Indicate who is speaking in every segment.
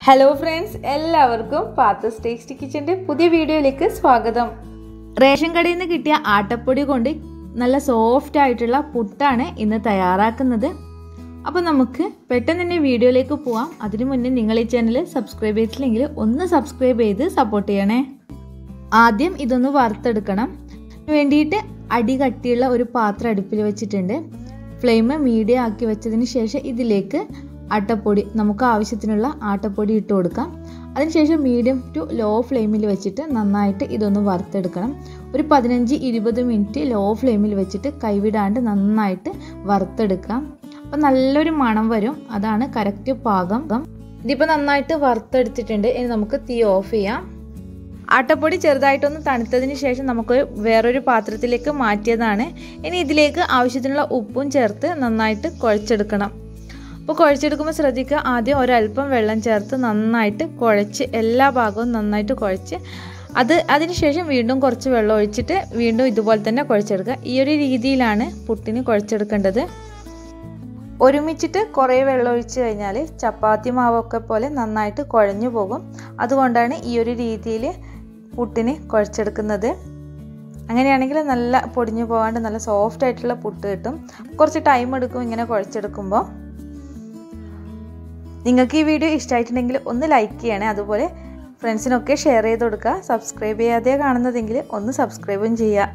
Speaker 1: hello friends എല്ലാവർക്കും പാത്തസ് tasty കിച്ചൻ്റെ പുതിയ വീഡിയോയിലേക്ക് സ്വാഗതം റേഷൻ കടയിൽ നിന്ന് കിട്ടിയ ആട്ടപ്പൊടി കൊണ്ട് നല്ല സോഫ്റ്റ് ആയിട്ടുള്ള പുട്ടാണ് ഇന്ന് തയ്യാറാക്കുന്നത് അപ്പോൾ നമുക്ക് പെട്ടെന്ന് തന്നെ വീഡിയോയിലേക്ക് പോവാം അതിനു മുന്നേ നിങ്ങൾ ഈ ചാനൽ സബ്സ്ക്രൈബ് ചെയ്തിട്ടില്ലെങ്കിൽ ഒന്ന് സബ്സ്ക്രൈബ് ചെയ്ത് സപ്പോർട്ട് ചെയ്യണേ ആദ്യം ഇതൊന്ന് വറുത്തെടുക്കണം അതിന് വേണ്ടിയിട്ട് അടി കട്ടിയുള്ള ഒരു പാത്രം അടുപ്പിൽ വെച്ചിട്ടുണ്ട് ഫ്ലെയിം മീഡിയം ആക്കി വെച്ചതിന് ശേഷം ഇതിലേക്ക് ആട്ടപ്പൊടി നമുക്ക് ആവശ്യത്തിനുള്ള ആട്ടപ്പൊടി ഇട്ട് കൊടുക്കാം അതിനുശേഷം മീഡിയം ടു ലോ ഫ്ലെയിമിൽ വെച്ചിട്ട് നന്നായിട്ട് ഇതൊന്ന് വറുത്തെടുക്കണം ഒരു പതിനഞ്ച് ഇരുപത് മിനിറ്റ് ലോ ഫ്ലെയിമിൽ വെച്ചിട്ട് കൈവിടാണ്ട് നന്നായിട്ട് വറുത്തെടുക്കാം അപ്പം നല്ലൊരു മണം വരും അതാണ് കറക്റ്റ് പാകം ഇതിപ്പോൾ നന്നായിട്ട് വറുത്തെടുത്തിട്ടുണ്ട് ഇനി നമുക്ക് തീ ഓഫ് ചെയ്യാം ആട്ടപ്പൊടി ചെറുതായിട്ടൊന്ന് തണുത്തതിന് ശേഷം നമുക്ക് വേറൊരു പാത്രത്തിലേക്ക് മാറ്റിയതാണ് ഇനി ഇതിലേക്ക് ആവശ്യത്തിനുള്ള ഉപ്പും ചേർത്ത് നന്നായിട്ട് കുഴച്ചെടുക്കണം അപ്പോൾ കുഴച്ചെടുക്കുമ്പോൾ ശ്രദ്ധിക്കുക ആദ്യം ഒരല്പം വെള്ളം ചേർത്ത് നന്നായിട്ട് കുഴച്ച് എല്ലാ ഭാഗവും നന്നായിട്ട് കുഴച്ച് അത് അതിനുശേഷം വീണ്ടും കുറച്ച് വെള്ളം ഒഴിച്ചിട്ട് വീണ്ടും ഇതുപോലെ തന്നെ കുഴച്ചെടുക്കുക ഈ ഒരു രീതിയിലാണ് പുട്ടിന് കുഴച്ചെടുക്കേണ്ടത് ഒരുമിച്ചിട്ട് കുറേ വെള്ളം ഒഴിച്ച് കഴിഞ്ഞാൽ ചപ്പാത്തി മാവൊക്കെ പോലെ നന്നായിട്ട് കുഴഞ്ഞു പോകും അതുകൊണ്ടാണ് ഈ ഒരു രീതിയിൽ പുട്ടിന് കുഴച്ചെടുക്കുന്നത് അങ്ങനെയാണെങ്കിൽ നല്ല പൊടിഞ്ഞു പോകാണ്ട് നല്ല സോഫ്റ്റ് ആയിട്ടുള്ള പുട്ട് കിട്ടും കുറച്ച് ടൈം എടുക്കും ഇങ്ങനെ കുഴച്ചെടുക്കുമ്പോൾ നിങ്ങൾക്ക് ഈ വീഡിയോ ഇഷ്ടമായിട്ടുണ്ടെങ്കിൽ ഒന്ന് ലൈക്ക് ചെയ്യണേ അതുപോലെ ഫ്രണ്ട്സിനൊക്കെ ഷെയർ ചെയ്ത് കൊടുക്കുക സബ്സ്ക്രൈബ് ചെയ്യാതെ കാണുന്നതെങ്കിൽ ഒന്ന് സബ്സ്ക്രൈബും ചെയ്യുക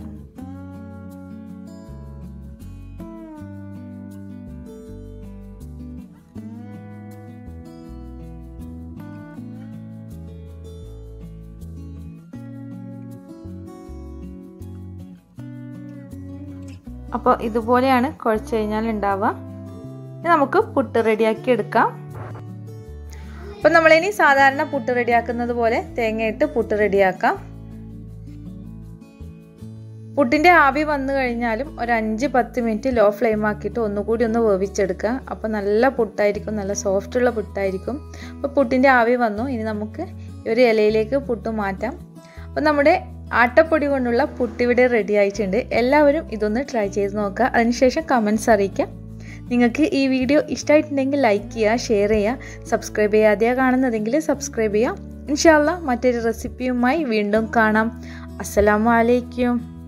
Speaker 1: അപ്പോൾ ഇതുപോലെയാണ് കുഴച്ച് കഴിഞ്ഞാൽ ഉണ്ടാവുക ഇനി നമുക്ക് പുട്ട് റെഡിയാക്കി എടുക്കാം അപ്പം നമ്മളിനി സാധാരണ പുട്ട് റെഡിയാക്കുന്നത് പോലെ തേങ്ങയിട്ട് പുട്ട് റെഡിയാക്കാം പുട്ടിൻ്റെ ആവി വന്നു കഴിഞ്ഞാലും ഒരു അഞ്ച് പത്ത് മിനിറ്റ് ലോ ഫ്ലെയിം ആക്കിയിട്ട് ഒന്നുകൂടി ഒന്ന് വേവിച്ചെടുക്കുക അപ്പോൾ നല്ല പുട്ടായിരിക്കും നല്ല സോഫ്റ്റുള്ള പുട്ടായിരിക്കും അപ്പോൾ പുട്ടിൻ്റെ ആവി വന്നു ഇനി നമുക്ക് ഒരു ഇലയിലേക്ക് പുട്ട് മാറ്റാം അപ്പോൾ നമ്മുടെ ആട്ടപ്പൊടി കൊണ്ടുള്ള പുട്ടിവിടെ റെഡി ആയിട്ടുണ്ട് എല്ലാവരും ഇതൊന്ന് ട്രൈ ചെയ്ത് നോക്കുക അതിനുശേഷം കമൻസ് അറിയിക്കാം നിങ്ങൾക്ക് ഈ വീഡിയോ ഇഷ്ടമായിട്ടുണ്ടെങ്കിൽ ലൈക്ക് ചെയ്യുക ഷെയർ ചെയ്യുക സബ്സ്ക്രൈബ് ചെയ്യാതെയാണ് കാണുന്നതെങ്കിൽ സബ്സ്ക്രൈബ് ചെയ്യുക ഇൻഷാല്ല മറ്റൊരു റെസിപ്പിയുമായി വീണ്ടും കാണാം അസ്സലാമു അലൈക്കും